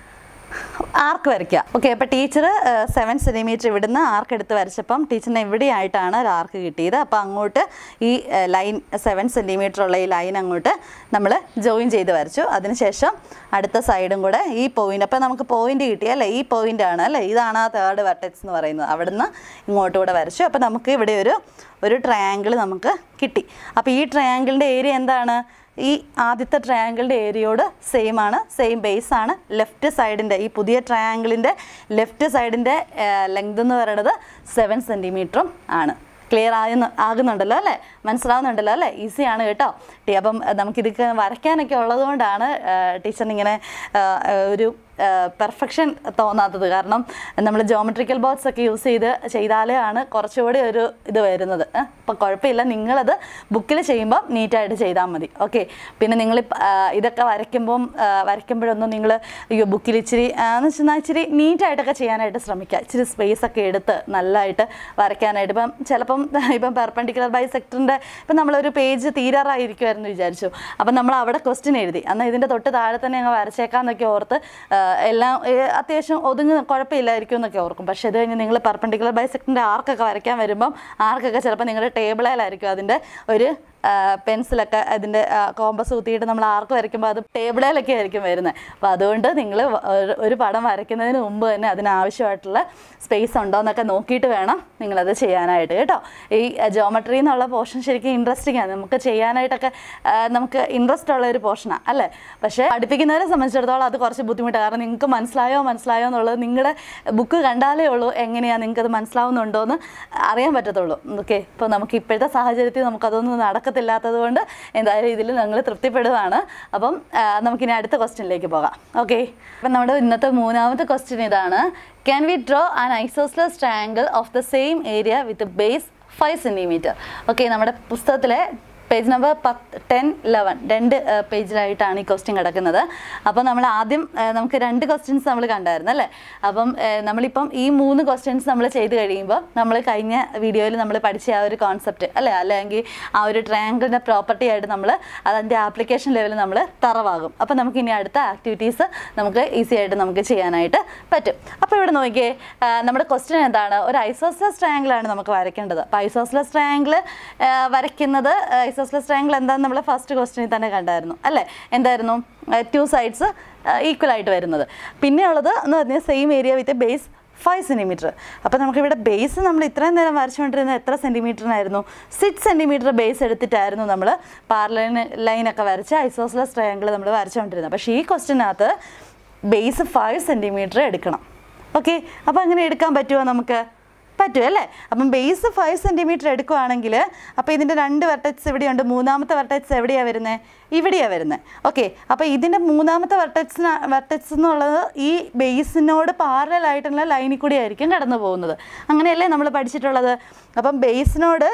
ആർക്ക് വരയ്ക്കുക ഓക്കെ അപ്പോൾ ടീച്ചർ സെവൻ സെൻറ്റിമീറ്റർ ഇവിടുന്ന് ആർക്ക് എടുത്ത് വരച്ചപ്പം ടീച്ചറിന് എവിടെയായിട്ടാണ് ഒരു ആർക്ക് കിട്ടിയത് അപ്പോൾ അങ്ങോട്ട് ഈ ലൈൻ സെവൻ സെൻറ്റിമീറ്റർ ഉള്ള ഈ ലൈൻ അങ്ങോട്ട് നമ്മൾ ജോയിൻ ചെയ്ത് വരച്ചു അതിനുശേഷം അടുത്ത സൈഡും കൂടെ ഈ പോയിന്റ് അപ്പോൾ നമുക്ക് പോയിന്റ് കിട്ടി അല്ലേ ഈ പോയിന്റ് ആണ് അല്ലേ ഇതാണ് ആ തേർഡ് വെർട്ടെക്സ് എന്ന് പറയുന്നത് അവിടുന്ന് ഇങ്ങോട്ട് കൂടെ വരച്ചു അപ്പോൾ നമുക്ക് ഇവിടെ ഒരു ഒരു ട്രയാങ്കിൾ നമുക്ക് കിട്ടി അപ്പോൾ ഈ ട്രയാങ്കിളിൻ്റെ ഏരിയ എന്താണ് ഈ ആദ്യത്തെ ട്രയാങ്കിളിൻ്റെ ഏരിയയോട് സെയിം ആണ് സെയിം ബേസ് ആണ് ലെഫ്റ്റ് സൈഡിൻ്റെ ഈ പുതിയ ട്രയാങ്കിളിൻ്റെ ലെഫ്റ്റ് സൈഡിൻ്റെ ലെങ്ത് എന്ന് പറയുന്നത് സെവൻ സെൻറ്റിമീറ്ററും ആണ് ക്ലിയർ ആകുന്ന ആകുന്നുണ്ടല്ലോ അല്ലേ മനസ്സിലാവുന്നുണ്ടല്ലോ അല്ലേ ഈസി ആണ് കേട്ടോ ടി അപ്പം നമുക്കിതൊക്കെ വരയ്ക്കാനൊക്കെ ഉള്ളതുകൊണ്ടാണ് ടീച്ചറിന് ഇങ്ങനെ ആ, ഒരു പെർഫെക്ഷൻ തോന്നാത്തത് കാരണം നമ്മൾ ജോമെട്രിക്കൽ ബോക്സ് ഒക്കെ യൂസ് ചെയ്ത് ചെയ്താലേ ആണ് കുറച്ചുകൂടി ഒരു ഇത് വരുന്നത് അപ്പം കുഴപ്പമില്ല നിങ്ങളത് ബുക്കിൽ ചെയ്യുമ്പോൾ നീറ്റായിട്ട് ചെയ്താൽ മതി ഓക്കെ പിന്നെ നിങ്ങൾ ഇതൊക്കെ വരയ്ക്കുമ്പം ആ, വരയ്ക്കുമ്പോഴൊന്നും നിങ്ങൾ അയ്യോ ബുക്കിൽ ഇച്ചിരി ആ, എന്ന് വെച്ചാൽ ഇച്ചിരി നീറ്റായിട്ടൊക്കെ ചെയ്യാനായിട്ട് ശ്രമിക്കുക ഇച്ചിരി സ്പേസ് ഒക്കെ എടുത്ത് നല്ലതായിട്ട് വരയ്ക്കാനായിട്ട് ഇപ്പം ചിലപ്പം ഇപ്പം പെർപെൻഡിക്കുലർ ബൈ സെക്ടറിൻ്റെ ഇപ്പം നമ്മളൊരു പേജ് തീരാറായിരിക്കുമായിരുന്നു വിചാരിച്ചു അപ്പം നമ്മൾ അവിടെ ക്വസ്റ്റ്യൻ എഴുതി എന്നാൽ ഇതിൻ്റെ തൊട്ട് താഴെ തന്നെ അങ്ങ് വരച്ചേക്കാന്നൊക്കെ ഓർത്ത് ആ, എല്ലാം ഏ, അത്യാവശ്യം ഒതുങ്ങി കുഴപ്പമില്ലായിരിക്കും എന്നൊക്കെ ഓർക്കും പക്ഷേ ഇത് കഴിഞ്ഞ് നിങ്ങൾ പെർപെൻഡിക്കുലർ ബൈ സെക്ടറിൻ്റെ ആർക്കൊക്കെ വരയ്ക്കാൻ വരുമ്പം ആർക്കൊക്കെ ചിലപ്പോൾ നിങ്ങളുടെ ടേബിളിലായിരിക്കും അതിൻ്റെ ഒരു പെൻസിലൊക്കെ അതിൻ്റെ കോമ്പസ് കുത്തിയിട്ട് നമ്മൾ ആർക്ക് വരയ്ക്കുമ്പോൾ അത് ടേബിളിലൊക്കെ ആയിരിക്കും വരുന്നത് അപ്പോൾ അതുകൊണ്ട് നിങ്ങൾ ഒരു പടം വരയ്ക്കുന്നതിന് മുമ്പ് തന്നെ അതിനാവശ്യമായിട്ടുള്ള സ്പേസ് ഉണ്ടോ എന്നൊക്കെ നോക്കിയിട്ട് വേണം നിങ്ങളത് ചെയ്യാനായിട്ട് കേട്ടോ ഈ ജോമെട്രി എന്നുള്ള പോർഷൻ ശരിക്കും ഇൻട്രസ്റ്റിംഗ് ആണ് നമുക്ക് ചെയ്യാനായിട്ടൊക്കെ ആ, നമുക്ക് ഇൻട്രസ്റ്റ് ഉള്ള ഒരു പോർഷനാണ് അല്ലേ പക്ഷേ പഠിപ്പിക്കുന്നവരെ സംബന്ധിച്ചിടത്തോളം അത് കുറച്ച് ബുദ്ധിമുട്ടാണ് കാരണം നിങ്ങൾക്ക് മനസ്സിലായോ മനസ്സിലായോ എന്നുള്ളത് നിങ്ങളുടെ ബുക്ക് കണ്ടാലേ ഉള്ളൂ എങ്ങനെയാണ് നിങ്ങൾക്ക് അത് മനസ്സിലാവുന്നുണ്ടോ എന്ന് അറിയാൻ പറ്റത്തുള്ളൂ ഓക്കെ ഇപ്പോൾ നമുക്ക് ഇപ്പോഴത്തെ സാഹചര്യത്തിൽ നമുക്കതൊന്നും നടക്കത്തില്ലാത്തത് കൊണ്ട് എന്തായാലും ഇതിൽ ഞങ്ങൾ തൃപ്തിപ്പെടുകയാണ് അപ്പം ആ, നമുക്കിനി അടുത്ത ക്വസ്റ്റ്യനിലേക്ക് പോകാം ഓക്കെ അപ്പം നമ്മുടെ ഇന്നത്തെ മൂന്നാമത്തെ ക്വസ്റ്റ്യൻ ഇതാണ് can we draw an isosceles triangle of the same area with base five centimetre okay നമ്മുടെ പുസ്തകത്തിലെ പേജ് നമ്പർ പത്ത് ടെൻ ലെവൻ രണ്ട് പേജിലായിട്ടാണ് ഈ ക്വസ്റ്റ്യൻ കിടക്കുന്നത് അപ്പോൾ നമ്മൾ ആദ്യം ആ, നമുക്ക് രണ്ട് ക്വസ്റ്റ്യൻസ് നമ്മൾ കണ്ടായിരുന്നു അല്ലേ അപ്പം ആ, നമ്മളിപ്പം ഈ മൂന്ന് ക്വസ്റ്റ്യൻസ് നമ്മൾ ചെയ്ത് കഴിയുമ്പോൾ നമ്മൾ കഴിഞ്ഞ വീഡിയോയിൽ നമ്മൾ പഠിച്ച ആ ഒരു കോൺസെപ്റ്റ് അല്ലേ അല്ലെങ്കിൽ ആ ഒരു ട്രയാങ്കിളിൻ്റെ പ്രോപ്പർട്ടി ആയിട്ട് നമ്മൾ അതിൻ്റെ ആപ്ലിക്കേഷൻ ലെവലിൽ നമ്മൾ തറവാകും അപ്പോൾ നമുക്ക് ഇനി അടുത്ത ആക്ടിവിറ്റീസ് നമുക്ക് ഈസി ആയിട്ട് നമുക്ക് ചെയ്യാനായിട്ട് പറ്റും അപ്പോൾ ഇവിടെ നോക്കിയേ ആ, നമ്മുടെ ക്വസ്റ്റ്യൻ എന്താണ് ഒരു ഐസോസ്ലെസ് ട്രയാങ്കിളാണ് നമുക്ക് വരയ്ക്കേണ്ടത് അപ്പോൾ ഐസോസ്ലെസ് ട്രയാങ്കിൾ വരയ്ക്കുന്നത് ഐസോസ്ലെസ് ട്രയാങ്കിൾ എന്താണെന്ന് നമ്മൾ ഫസ്റ്റ് ക്വസ്റ്റ്യനിൽ തന്നെ കണ്ടായിരുന്നു അല്ലേ എന്തായിരുന്നു ടു സൈഡ്സ് ഈക്വൽ ആയിട്ട് വരുന്നത് പിന്നെ ഉള്ളത് എന്ന് പറഞ്ഞാൽ same area with base five centimetre അപ്പോൾ നമുക്കിവിടെ ബേസ് നമ്മൾ ഇത്രയും നേരം വരച്ചുകൊണ്ടിരുന്നത് എത്ര സെൻറ്റിമീറ്ററിനായിരുന്നു സിക്സ് സെൻറ്റിമീറ്റർ ബേസ് എടുത്തിട്ടായിരുന്നു നമ്മൾ പാർലൈൻ ലൈനൊക്കെ വരച്ച് ഐസോസ്ലെസ് ട്രയാങ്കിൾ നമ്മൾ വരച്ചുകൊണ്ടിരുന്നത് പക്ഷേ ഈ ക്വസ്റ്റിനകത്ത് ബേസ് ഫൈവ് സെൻറ്റിമീറ്റർ എടുക്കണം ഓക്കെ അപ്പോൾ അങ്ങനെ എടുക്കാൻ പറ്റുമോ നമുക്ക് പറ്റും അല്ലേ അപ്പം ബേസ് ഫൈവ് സെൻറ്റിമീറ്റർ എടുക്കുവാണെങ്കിൽ അപ്പോൾ ഇതിൻ്റെ രണ്ട് വെർട്ടക്സ് ഇവിടെയുണ്ട് മൂന്നാമത്തെ വെർട്ടക്സ് എവിടെയാണ് വരുന്നത് ഇവിടെയാണ് വരുന്നത് ഓക്കെ അപ്പോൾ ഇതിൻ്റെ മൂന്നാമത്തെ വെർട്ടക്സിന് വെർട്ടക്സ് എന്നുള്ളത് ഈ ബേസിനോട് പാരലായിട്ടുള്ള ലൈനിൽ കൂടി ആയിരിക്കും കടന്നു പോകുന്നത് അങ്ങനെയല്ലേ നമ്മൾ പഠിച്ചിട്ടുള്ളത് അപ്പം ബേസിനോട്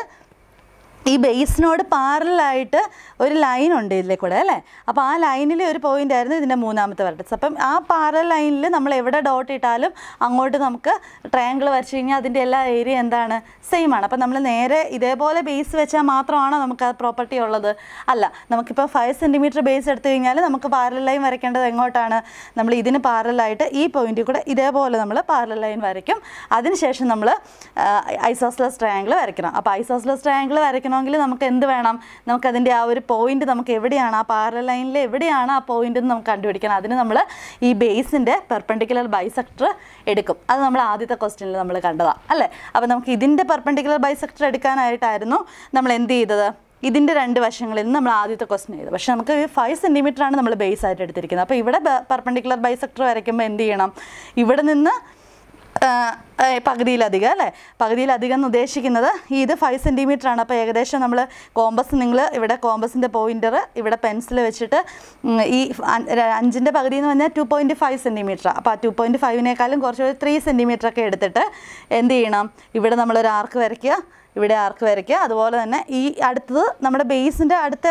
ഈ ബേസിനോട് പാരലായിട്ട് ഒരു ലൈൻ ഉണ്ട് ഇതിലെ കൂടെ അല്ലേ അപ്പോൾ ആ ലൈനിൽ ഒരു പോയിന്റ് ആയിരുന്നു ഇതിൻ്റെ മൂന്നാമത്തെ വെർട്ടക്സ് അപ്പം ആ പാരൽ ലൈനിൽ നമ്മൾ എവിടെ ഡോട്ട് ഇട്ടാലും അങ്ങോട്ട് നമുക്ക് ട്രയാങ്കിൾ വരച്ച് കഴിഞ്ഞാൽ അതിൻ്റെ എല്ലാ ഏരിയ എന്താണ് സെയിം ആണ് അപ്പം നമ്മൾ നേരെ ഇതേപോലെ ബേസ് വെച്ചാൽ മാത്രമാണോ നമുക്ക് ആ പ്രോപ്പർട്ടി ഉള്ളത് അല്ല നമുക്കിപ്പോൾ ഫൈവ് സെൻറ്റിമീറ്റർ ബേസ് എടുത്തു കഴിഞ്ഞാൽ നമുക്ക് പാരൽ ലൈൻ വരയ്ക്കേണ്ടത് എങ്ങോട്ടാണ് നമ്മൾ ഇതിന് പാരലായിട്ട് ഈ പോയിന്റിൽ കൂടെ ഇതേപോലെ നമ്മൾ പാരൽ ലൈൻ വരയ്ക്കും അതിനുശേഷം നമ്മൾ ഐസോസ്ലെസ് ട്രയാങ്കിൾ വരയ്ക്കണം അപ്പോൾ ഐസോസ്ലെസ് ട്രയാങ്കിൾ വരയ്ക്കണമെങ്കിൽ നമുക്ക് എന്ത് വേണം നമുക്കതിൻ്റെ ആ ഒരു പോയിന്റ് നമുക്ക് എവിടെയാണ് ആ പാരൽ ലൈനിൽ എവിടെയാണ് ആ പോയിന്റ് എന്ന് നമുക്ക് കണ്ടുപിടിക്കണം അതിന് നമ്മൾ ഈ ബേസിൻ്റെ പെർപെൻഡിക്കുലർ ബൈസെക്ടർ എടുക്കും അത് നമ്മൾ ആദ്യത്തെ ക്വസ്റ്റ്യനിൽ നമ്മൾ കണ്ടതാണ് അല്ലേ അപ്പോൾ നമുക്ക് ഇതിൻ്റെ പെർപെൻഡിക്കുലർ ബൈസെക്ടർ എടുക്കാനായിട്ടായിരുന്നു നമ്മൾ എന്ത് ചെയ്തത് ഇതിൻ്റെ രണ്ട് വശങ്ങളിൽ നിന്ന് നമ്മൾ ആദ്യത്തെ ക്വസ്റ്റ്യൻ ചെയ്തു പക്ഷേ നമുക്ക് ഫൈവ് സെൻറ്റിമീറ്റർ ആണ് നമ്മൾ ബേസ് ആയിട്ട് എടുത്തിരിക്കുന്നത് അപ്പോൾ ഇവിടെ പെർപെൻഡിക്കുലർ ബൈസെക്ടർ വരയ്ക്കുമ്പോൾ എന്ത് ചെയ്യണം ഇവിടെ നിന്ന് ആ, ഏ, പകുതിയിലധികം അല്ലേ പകുതിയിലധികം എന്ന് ഉദ്ദേശിക്കുന്നത് ഈ ഇത് ഫൈവ് സെൻറ്റിമീറ്റർ ആണ് അപ്പോൾ ഏകദേശം നമ്മൾ കോമ്പസ് നിങ്ങൾ ഇവിടെ കോമ്പസിൻ്റെ പോയിൻ്റർ ഇവിടെ പെൻസിൽ വെച്ചിട്ട് ഉം, ഈ അ- ര- അഞ്ചിൻ്റെ പകുതി എന്ന് പറഞ്ഞാൽ ടു പോയിൻറ്റ് ഫൈവ് സെൻറ്റിമീറ്റർ അപ്പോൾ ആ ടു പോയിൻറ്റ് ഫൈവിനേക്കാളും കുറച്ച് ത്രീ സെൻറ്റിമീറ്റർ ഒക്കെ എടുത്തിട്ട് എന്ത് ചെയ്യണം ഇവിടെ നമ്മളൊരു ആർക്ക് വരയ്ക്കുക ഇവിടെ ആർക്ക് വരയ്ക്കുക അതുപോലെ തന്നെ ഈ അടുത്തത് നമ്മുടെ ബേസിൻ്റെ അടുത്ത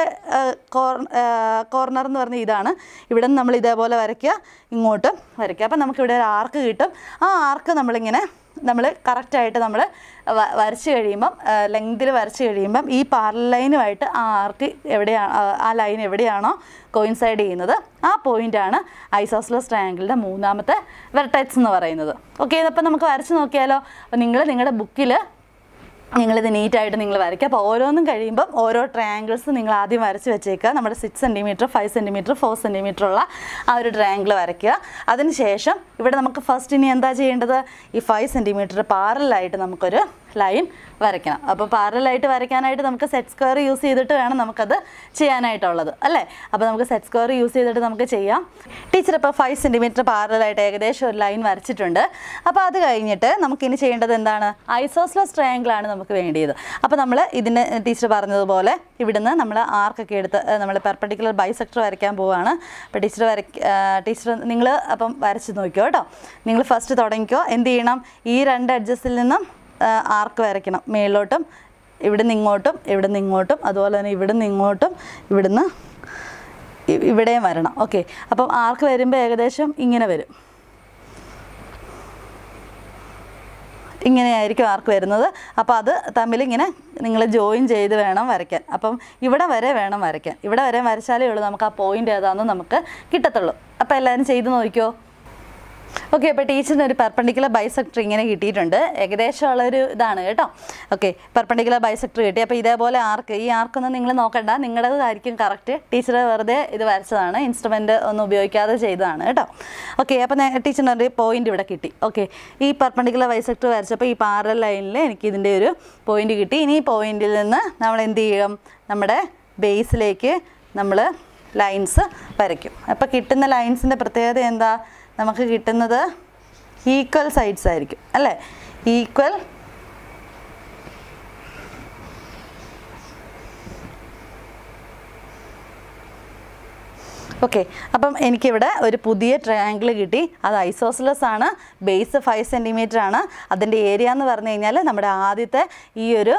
കോർണർ എന്ന് പറഞ്ഞ ഇതാണ് ഇവിടെ നിന്ന് നമ്മൾ ഇതേപോലെ വരയ്ക്കുക ഇങ്ങോട്ടും വരയ്ക്കുക അപ്പം നമുക്കിവിടെ ഒരു ആർക്ക് കിട്ടും ആ ആർക്ക് നമ്മളിങ്ങനെ നമ്മൾ കറക്റ്റായിട്ട് നമ്മൾ വരച്ച് കഴിയുമ്പം ലെങ്തിൽ വരച്ച് കഴിയുമ്പം ഈ പാരൽ ലൈനുമായിട്ട് ആ ആർക്ക് എവിടെയാണ് ആ ലൈൻ എവിടെയാണോ കോയിൻസൈഡ് ചെയ്യുന്നത് ആ പോയിൻ്റാണ് ഐസോസ്ലസ് ട്രയാങ്കിളിൻ്റെ മൂന്നാമത്തെ വെർട്ടക്സ് എന്ന് പറയുന്നത് ഓക്കെ അപ്പം നമുക്ക് വരച്ച് നോക്കിയാലോ അപ്പോൾ നിങ്ങൾ നിങ്ങളുടെ ബുക്കിൽ നിങ്ങളിത് നീറ്റായിട്ട് നിങ്ങൾ വരയ്ക്കുക അപ്പോൾ ഓരോന്നും കഴിയുമ്പം ഓരോ ട്രയാങ്കിൾസ് നിങ്ങൾ ആദ്യം വരച്ച് വെച്ചേക്കുക നമ്മുടെ six centimetre five centimetre four centimetre ഉള്ള ആ ഒരു ട്രയാങ്കിൾ വരയ്ക്കുക അതിനുശേഷം ഇവിടെ നമുക്ക് ഫസ്റ്റ് ഇനി എന്താ ചെയ്യേണ്ടത് ഈ ഫൈവ് സെൻറ്റിമീറ്റർ പാരലായിട്ട് നമുക്കൊരു ലൈൻ വരയ്ക്കണം അപ്പോൾ പാരലായിട്ട് വരയ്ക്കാനായിട്ട് നമുക്ക് സെറ്റ് സ്ക്വയർ യൂസ് ചെയ്തിട്ട് വേണം നമുക്കത് ചെയ്യാനായിട്ടുള്ളത് അല്ലേ അപ്പോൾ നമുക്ക് സെറ്റ് സ്ക്വയർ യൂസ് ചെയ്തിട്ട് നമുക്ക് ചെയ്യാം ടീച്ചർ ഇപ്പോൾ ഫൈവ് സെൻറ്റിമീറ്റർ പാരലായിട്ട് ഏകദേശം ഒരു ലൈൻ വരച്ചിട്ടുണ്ട് അപ്പോൾ അത് കഴിഞ്ഞിട്ട് നമുക്കിനി ചെയ്യേണ്ടത് എന്താണ് ഐസോസ്ലസ് ട്രയാങ്കിൾ ആണ് നമുക്ക് വേണ്ടിയത് അപ്പോൾ നമ്മൾ ഇതിന് ടീച്ചർ പറഞ്ഞതുപോലെ ഇവിടുന്ന് നമ്മൾ ആർക്കൊക്കെ എടുത്ത് നമ്മൾ പെർപ്പർട്ടിക്കുലർ ബൈസെക്ടർ വരയ്ക്കാൻ പോവുകയാണ് അപ്പോൾ ടീച്ചർ വരയ്ക്ക ടീച്ചർ നിങ്ങൾ അപ്പം വരച്ച് നോക്കിയോ കേട്ടോ നിങ്ങൾ ഫസ്റ്റ് തുടങ്ങിക്കോ എന്ത് ചെയ്യണം ഈ രണ്ട് അഡ്ജസ്റ്റിൽ നിന്നും ആർക്ക് വരയ്ക്കണം മേളിലോട്ടും ഇവിടുന്ന് ഇങ്ങോട്ടും ഇവിടുന്ന് ഇങ്ങോട്ടും അതുപോലെ തന്നെ ഇവിടുന്ന് ഇങ്ങോട്ടും ഇവിടുന്ന് ഇ- ഇവിടെയും വരണം ഓക്കെ അപ്പം ആർക്ക് വരുമ്പോൾ ഏകദേശം ഇങ്ങനെ വരും ഇങ്ങനെയായിരിക്കും ആർക്ക് വരുന്നത് അപ്പോൾ അത് തമ്മിൽ ഇങ്ങനെ നിങ്ങൾ ജോയിൻ ചെയ്ത് വേണം വരയ്ക്കാൻ അപ്പം ഇവിടെ വരെ വേണം വരയ്ക്കാൻ ഇവിടെ വരെ വരച്ചാലേ ഉള്ളൂ നമുക്ക് ആ പോയിന്റ് ഏതാണെന്ന് നമുക്ക് കിട്ടത്തുള്ളൂ അപ്പോൾ എല്ലാവരും ചെയ്ത് നോക്കിയോ ഓക്കെ അപ്പോൾ ടീച്ചറിന് ഒരു പെർപ്പണ്ടിക്കുലർ ബൈസെക്ടർ ഇങ്ങനെ കിട്ടിയിട്ടുണ്ട് ഏകദേശം ഉള്ളൊരു ഇതാണ് കേട്ടോ ഓക്കെ പെർപ്പണ്ടിക്കുലർ ബൈസെക്ടർ കിട്ടി അപ്പോൾ ഇതേപോലെ ആർക്ക് ഈ ആർക്കൊന്നും നിങ്ങൾ നോക്കണ്ട നിങ്ങളുടേതായിരിക്കും കറക്റ്റ് ടീച്ചർ വെറുതെ ഇത് വരച്ചതാണ് ഇൻസ്ട്രുമെൻ്റ് ഒന്നും ഉപയോഗിക്കാതെ ചെയ്തതാണ് കേട്ടോ ഓക്കെ അപ്പോൾ ടീച്ചറിന് ഒരു പോയിന്റ് ഇവിടെ കിട്ടി ഓക്കെ ഈ പെർപ്പണ്ടിക്കുലർ ബൈസെക്ടർ വരച്ചപ്പോൾ ഈ പാരൽ ലൈനിൽ എനിക്ക് ഇതിൻ്റെ ഒരു പോയിന്റ് കിട്ടി ഇനി ഈ പോയിന്റിൽ നിന്ന് നമ്മൾ എന്ത് ചെയ്യും നമ്മുടെ ബേസിലേക്ക് നമ്മൾ ലൈൻസ് വരയ്ക്കും അപ്പോൾ കിട്ടുന്ന ലൈൻസിൻ്റെ പ്രത്യേകത എന്താ നമുക്ക് കിട്ടുന്നത് ഈക്വൽ സൈഡ്സ് ആയിരിക്കും അല്ലേ ഈക്വൽ ഓക്കെ അപ്പം എനിക്കിവിടെ ഒരു പുതിയ ട്രയാങ്കിൾ കിട്ടി അത് ഐസോസിലസ് ആണ് ബേസ് ഫൈവ് സെൻറ്റിമീറ്റർ ആണ് അതിൻ്റെ ഏരിയ എന്ന് പറഞ്ഞു കഴിഞ്ഞാൽ നമ്മുടെ ആദ്യത്തെ ഈ ഒരു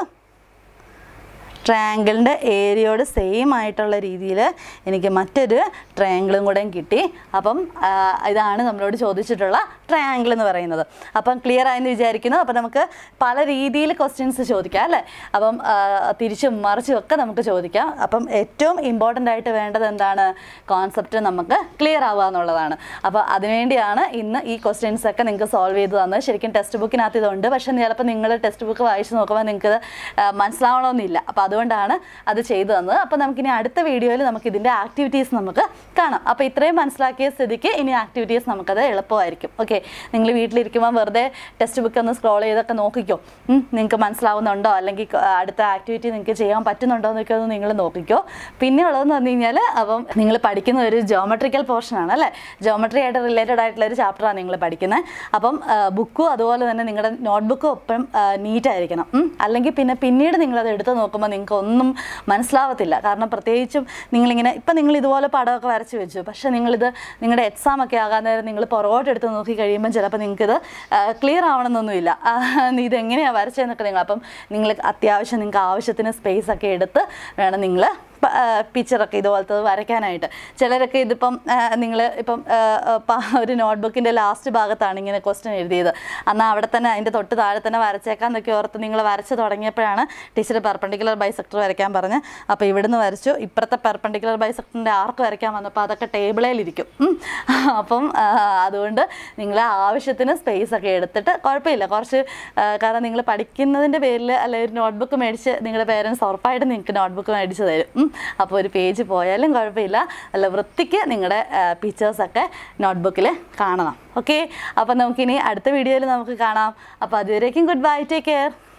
ട്രയാങ്കിളിൻ്റെ ഏരിയയോട് സെയിം ആയിട്ടുള്ള രീതിയിൽ എനിക്ക് മറ്റൊരു ട്രയാങ്കിളും കൂടെ കിട്ടി അപ്പം ആ, ഇതാണ് നമ്മളോട് ചോദിച്ചിട്ടുള്ള ട്രയാങ്കിൾ എന്ന് പറയുന്നത് അപ്പം ക്ലിയർ ആയെന്ന് വിചാരിക്കുന്നു അപ്പം നമുക്ക് പല രീതിയിൽ ക്വസ്റ്റ്യൻസ് ചോദിക്കാം അല്ലേ അപ്പം ആ, തിരിച്ചും മറിച്ചും ഒക്കെ നമുക്ക് ചോദിക്കാം അപ്പം ഏറ്റവും ഇമ്പോർട്ടൻ്റ് ആയിട്ട് വേണ്ടത് എന്താണ് കോൺസെപ്റ്റ് നമുക്ക് ക്ലിയർ ആവുക എന്നുള്ളതാണ് അപ്പോൾ അതിനുവേണ്ടിയാണ് ഇന്ന് ഈ ക്വസ്റ്റ്യൻസ് ഒക്കെ നിങ്ങൾക്ക് സോൾവ് ചെയ്ത് തന്നത് ശരിക്കും ടെക്സ്റ്റ് ബുക്കിനകത്ത് ഇതുണ്ട് പക്ഷേ ചിലപ്പോൾ നിങ്ങൾ ടെക്സ്റ്റ് ബുക്ക് വായിച്ച് നോക്കുമ്പോൾ നിങ്ങൾക്ക് മനസ്സിലാവണമെന്നില്ല അപ്പോൾ അതുകൊണ്ടാണ് അത് ചെയ്തു തന്നത് അപ്പോൾ നമുക്കിനി അടുത്ത വീഡിയോയിൽ നമുക്ക് ഇതിൻ്റെ ആക്ടിവിറ്റീസ് നമുക്ക് കാണാം അപ്പോൾ ഇത്രയും മനസ്സിലാക്കിയ സ്ഥിതിക്ക് ഇനി ആക്ടിവിറ്റീസ് നമുക്കത് എളുപ്പമായിരിക്കും ഓക്കെ നിങ്ങൾ വീട്ടിലിരിക്കുമ്പോൾ വെറുതെ ടെക്സ്റ്റ് ബുക്ക് ഒന്ന് സ്ക്രോൾ ചെയ്തൊക്കെ നോക്കിക്കോ ഉം, നിങ്ങൾക്ക് മനസ്സിലാവുന്നുണ്ടോ അല്ലെങ്കിൽ ക- അടുത്ത ആക്ടിവിറ്റി നിങ്ങൾക്ക് ചെയ്യാൻ പറ്റുന്നുണ്ടോ എന്നൊക്കെ ഒന്ന് നിങ്ങൾ നോക്കിക്കോ പിന്നെ ഉള്ളതെന്ന് പറഞ്ഞു കഴിഞ്ഞാൽ അപ്പം നിങ്ങൾ പഠിക്കുന്ന ഒരു ജോമെട്രിക്കൽ പോർഷനാണ് അല്ലേ ജോമെട്രി ആയിട്ട് റിലേറ്റഡ് ആയിട്ടുള്ള ഒരു ചാപ്റ്ററാണ് നിങ്ങൾ പഠിക്കുന്നത് അപ്പം ബുക്കും അതുപോലെ തന്നെ നിങ്ങളുടെ നോട്ട്ബുക്കും ഒപ്പം നീറ്റ് ആയിരിക്കണം ഉം. അല്ലെങ്കിൽ പിന്നെ പിന്നീട് നിങ്ങളത് എടുത്ത് നോക്കുമ്പോൾ നിങ്ങൾക്ക് ഒന്നും മനസ്സിലാവത്തില്ല കാരണം പ്രത്യേകിച്ചും നിങ്ങളിങ്ങനെ ഇപ്പം നിങ്ങൾ ഇതുപോലെ പടമൊക്കെ വരച്ച് വെച്ചു പക്ഷേ നിങ്ങളിത് നിങ്ങളുടെ എക്സാം ഒക്കെ ആകാൻ നേരം നിങ്ങൾ പുറകോട്ട് എടുത്ത് നോക്കി കഴിയുമ്പോൾ ചിലപ്പോൾ നിങ്ങൾക്കിത് ക്ലിയർ ആവണമെന്നൊന്നുമില്ല ആ, ഇത് എങ്ങനെയാണ് വരച്ചതെന്നൊക്കെ നിങ്ങൾ അപ്പം നിങ്ങൾ അത്യാവശ്യം നിങ്ങൾക്ക് ആവശ്യത്തിന് സ്പേസ് ഒക്കെ എടുത്ത് വേണം നിങ്ങൾ പിക്ചറൊക്കെ ഇതുപോലത്തെ വരയ്ക്കാനായിട്ട് ചിലരൊക്കെ ഇതിപ്പം നിങ്ങൾ ഇപ്പം ആ, ആ, പ- ഒരു നോട്ട്ബുക്കിൻ്റെ ലാസ്റ്റ് ഭാഗത്താണ് ഇങ്ങനെ ക്വസ്റ്റ്യൻ എഴുതിയത് എന്നാൽ അവിടെ തന്നെ അതിൻ്റെ തൊട്ട് താഴെ തന്നെ വരച്ചേക്കാന്നൊക്കെ ഓർത്ത് നിങ്ങൾ വരച്ച് തുടങ്ങിയപ്പോഴാണ് ടീച്ചർ പെർപ്പണ്ടിക്കുലർ ബൈസെക്ടർ വരയ്ക്കാൻ പറഞ്ഞ് അപ്പോൾ ഇവിടുന്ന് വരച്ചു ഇപ്പുറത്തെ പെർപ്പണ്ടിക്കുലർ ബൈസെക്ടറിൻ്റെ ആർക്ക് വരയ്ക്കാൻ വന്നപ്പോൾ അതൊക്കെ ടേബിളിലിരിക്കും ഉം. അപ്പം ആ, അതുകൊണ്ട് നിങ്ങൾ ആവശ്യത്തിന് സ്പേസ് ഒക്കെ എടുത്തിട്ട് കുഴപ്പമില്ല കുറച്ച് ആ, കാരണം നിങ്ങൾ പഠിക്കുന്നതിൻ്റെ പേരിൽ അല്ലെ ഒരു നോട്ട്ബുക്ക് മേടിച്ച് നിങ്ങളുടെ പേരൻസ് ഉറപ്പായിട്ട് നിങ്ങൾക്ക് നോട്ട്ബുക്ക് മേടിച്ച് തരും ഉം. അപ്പോൾ ഒരു പേജ് പോയാലും കുഴപ്പമില്ല അല്ല വൃത്തിക്ക് നിങ്ങളുടെ പിക്ചേഴ്സൊക്കെ നോട്ട്ബുക്കിൽ കാണണം ഓക്കെ അപ്പോൾ നമുക്കിനി അടുത്ത വീഡിയോയിൽ നമുക്ക് കാണാം അപ്പോൾ അതുവരേക്കും ഗുഡ് ബൈ ടേക്ക് കെയർ